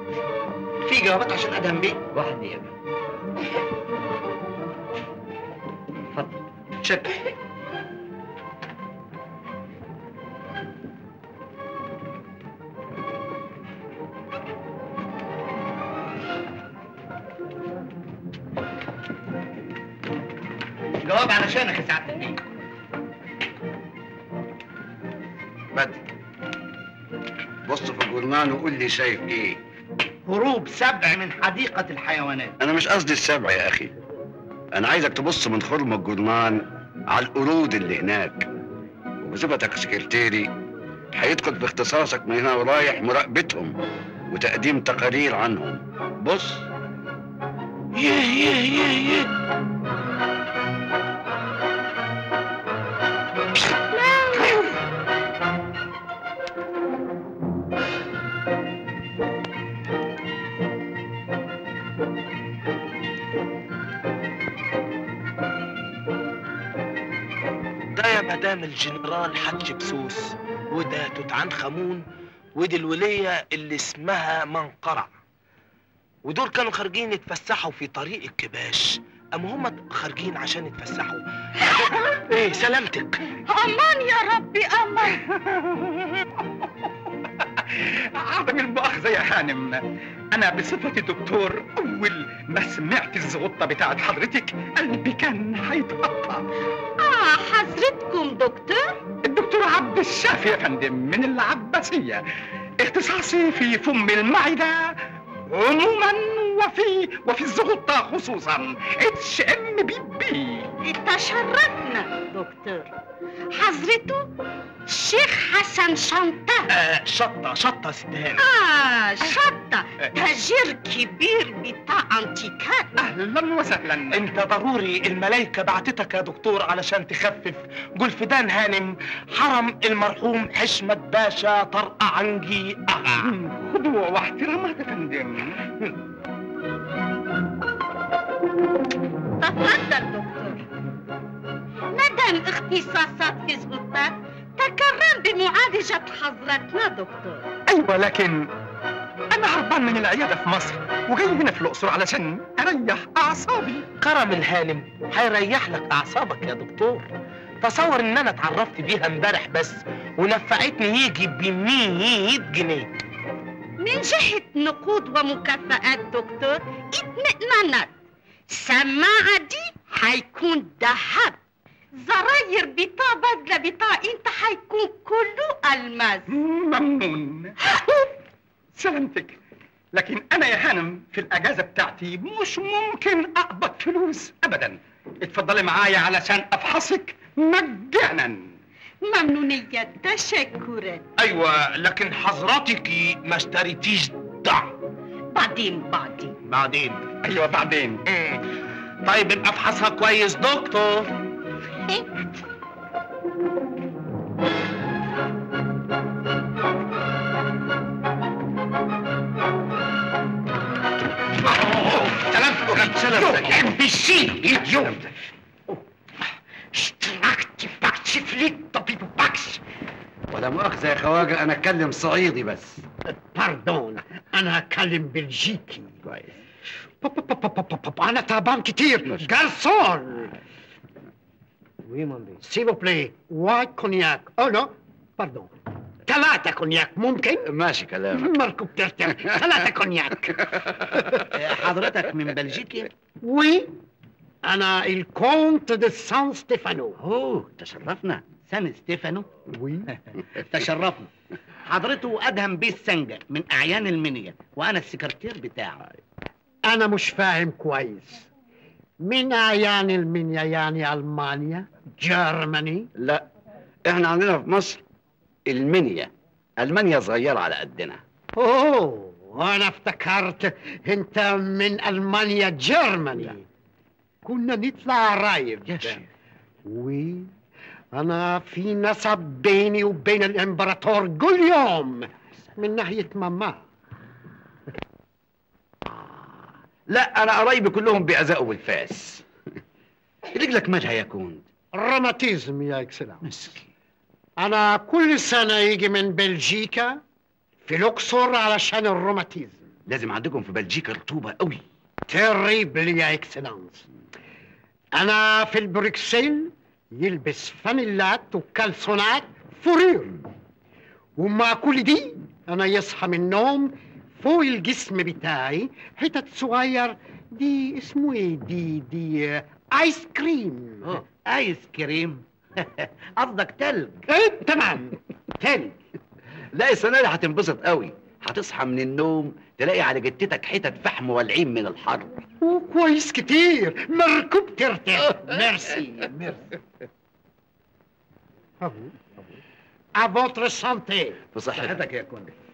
في جوابات عشان ادهم بيه واحد دقيقة اتفضل شكرا جواب علشانك يا سعاده البيه بدر بص في الجرنان وقول لي شايف ايه هروب سبع من حديقه الحيوانات انا مش قصدي السبع يا اخي انا عايزك تبص من خرم الجرنان على القرود اللي هناك وبصفتك سكرتيري هيدخل في اختصاصك من هنا ورايح مراقبتهم وتقديم تقارير عنهم بص يه يه يه يه ده يا مدام الجنرال حتشبسوس وده توت عنخ امون ودي الولية اللي اسمها منقرع ودول كانوا خارجين يتفسحوا في طريق الكباش اما هم خارجين عشان يتفسحوا ايه سلامتك امان يا ربي امان عدم المؤاخذة يا هانم أنا بصفتي دكتور أول ما سمعت الزغطة بتاعت حضرتك قلبي كان هيتقطع اه حضرتكم دكتور الدكتور عبد الشافي يا فندم من العباسية اختصاصي في فم المعدة عموما وفي وفي الزغطة خصوصا اتش ام بي بي تشرفنا دكتور حضرته الشيخ حسن شنطة آه شطة شطة ستهان اه شطة تاجر كبير بتاع انتيكات أهلا وسهلا انت ضروري الملايكة بعتتك يا دكتور علشان تخفف جولفدان هانم حرم المرحوم حشمت باشا طرقة عنجي أغا خضوع واحترامات يا فندم تفضل دكتور ندم اختصاصات في زغطات تكرم بمعالجة حضرتنا دكتور ايوه لكن انا هربان من العياده في مصر وجاي هنا في الاقصر علشان اريح اعصابي كرم الهانم هيريح لك أعصابك يا دكتور تصور إن أنا اتعرفت بيها امبارح بس ونفعتني يجي ب 100 جنيه من جهة نقود ومكافآت دكتور اطمئننت السماعة دي هيكون ذهب زراير بتاع بدلة بتاع انت هيكون كله الماس ممنون سلامتك لكن انا يا هانم في الاجازه بتاعتي مش ممكن اقبض فلوس ابدا اتفضلي معايا علشان افحصك مجانا ممنونية تشكرا أيوة لكن حضرتك ما اشتريتيش ضع بعدين بعدين بعدين ايوه بعدين مم. طيب ابقى افحصها كويس دكتور سلامتك سلامتك بالشيل اليوم اشتركت بكس فليت طبيب بكس ولا مؤاخذة يا خواجة أنا أتكلم صعيدي بس باردون انا هتكلم بلجيكي كويس بب- بب- بب- بب- بب- انا تعبان كتير ماشي. جارسون سيبو بلاي وايت كونياك او نو باردون ثلاثة كونياك ممكن؟ ماشي كلامك مركب ترتر ثلاثة كونياك حضرتك من بلجيكا؟ وي أنا الكونت دي سان ستيفانو اوه تشرفنا سان ستيفانو وي تشرفنا حضرته ادهم بيه السنجة من اعيان المنيا وانا السكرتير بتاعه أنا مش فاهم كويس من أعيان المنيا يعني ألمانيا جرماني لا إحنا عندنا في مصر المنيا ألمانيا صغيرة على قدنا أوه أنا افتكرت أنت من ألمانيا جرماني كنا نطلع قرايب يا شيخ. وي أنا في نسب بيني وبين الإمبراطور كل يوم من ناحية ماما لا أنا قرايبي كلهم بيأذقوا بالفاس رجلك مالها يا كوند روماتيزم يا اكسلانس مسكين أنا كل سنة يجي من بلجيكا في الأقصر علشان الروماتيزم لازم عندكم في بلجيكا رطوبه قوي تيريبل يا اكسلانس انا في البروكسل يلبس فانيلات وكالسونات فورير ومع كل دي انا يصحى من النوم فوق الجسم بتاعي حتت صغير دي اسمه ايه دي دي آه، ايس كريم اه ايس كريم قصدك تلج ايه تمام تاني لا السنه دي هتنبسط قوي هتصحى من النوم تلاقي على جتتك حتت فحم والعين من الحر وكويس كتير مركوب ترتاح ميرسي ميرسي أهو. À votre santé. في صحتك صحتك يا كوندي